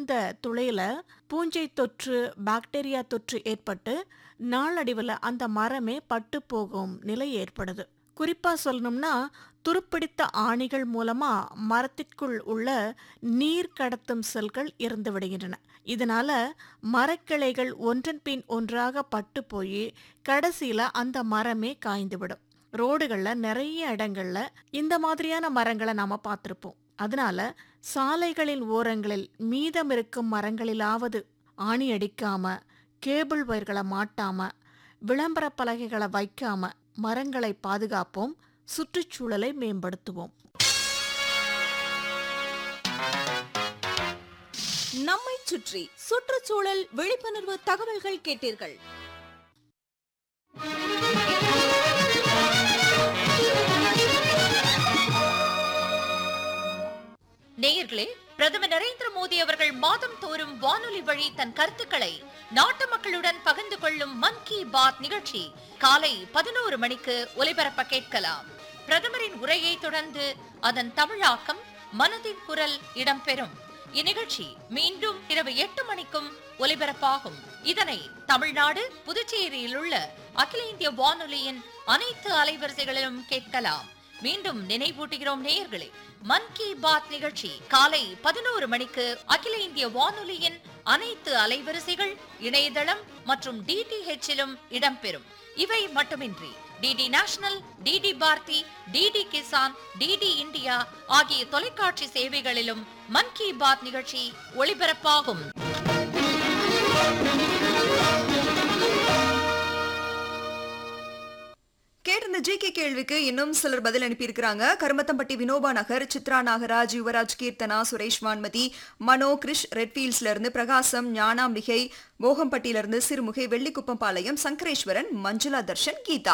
அந்த துளையில பூஞ்சை தொற்று பாக்டீரியா தொற்று ஏற்பட்டு நாளடைவில் அந்த மரமே பட்டு போகும் நிலை ஏற்படுது குறிப்பா சொல்லணும்னா துருப்பிடித்த ஆணிகள் மூலமா மரத்திற்குள் உள்ள நீர் கடத்தும் செல்கள் இறந்து விடுகின்றன இதனால மரக்கிளைகள் ஒன்றன் பின் ஒன்றாக பட்டு போய் கடைசியில அந்த மரமே காய்ந்துவிடும் ரோடுகள்ல நிறைய இடங்கள்ல இந்த மாதிரியான மரங்களை நாம பார்த்திருப்போம் அதனால சாலைகளின் ஓரங்களில் மீதம் இருக்கும் மரங்களிலாவது ஆணி அடிக்காம கேபிள் வயர்களை மாட்டாம விளம்பர பலகைகளை வைக்காம மரங்களை பாதுகாப்போம் சுற்றுச்சூழலை மேம்படுத்துவோம் நம்மை சுற்றி சுற்றுச்சூழல் விழிப்புணர்வு தகவல்கள் கேட்டீர்கள் நேயர்களே பிரதமர் நரேந்திர மோடி அவர்கள் மாதம் தோறும் வானொலி வழி தன் கருத்துக்களை நாட்டு மக்களுடன் பகிர்ந்து கொள்ளும் மன் கி பாத் நிகழ்ச்சி காலை பதினோரு மணிக்கு ஒலிபரப்ப கேட்கலாம் பிரதமரின் உரையை தொடர்ந்து அதன் தமிழாக்கம் மனதின் குரல் இடம்பெறும் இந்நிகழ்ச்சி மீண்டும் இரவு எட்டு மணிக்கும் ஒலிபரப்பாகும் இதனை தமிழ்நாடு புதுச்சேரியில் உள்ள அகில இந்திய வானொலியின் அனைத்து அலைவரிசைகளிலும் கேட்கலாம் மீண்டும் நினைவூட்டுகிறோம் நேயர்களே மன் கி பாத் நிகழ்ச்சி காலை பதினோரு மணிக்கு அகில இந்திய வானொலியின் அனைத்து அலைவரிசைகள் இணையதளம் மற்றும் டிடிஹெச்சிலும் இடம்பெறும் இவை மட்டுமின்றி DD national DD Bharati DD Kisan DD India ஆகிய தொலைக்காட்சி சேவைகளிலும் மன் கி பாத் நிகழ்ச்சி ஒளிபரப்பாகும் கேட்டிருந்த ஜிகே கேள்விக்கு இன்னும் சிலர் பதில் அனுப்பியிருக்கிறாங்க கருமத்தம்பட்டி வினோபா நகர் சித்ரா நாகராஜ் யுவராஜ் கீர்த்தனா சுரேஷ் வான்மதி மனோ கிரிஷ் ரெட்ஃபீல்ட்ஸ்ல இருந்து பிரகாசம் ஞானாம்பிகை போகம்பட்டியில இருந்து சிறுமுகை வெள்ளிக்குப்பம் பாளையம் சங்கரேஸ்வரன் மஞ்சுளா தர்ஷன் கீதா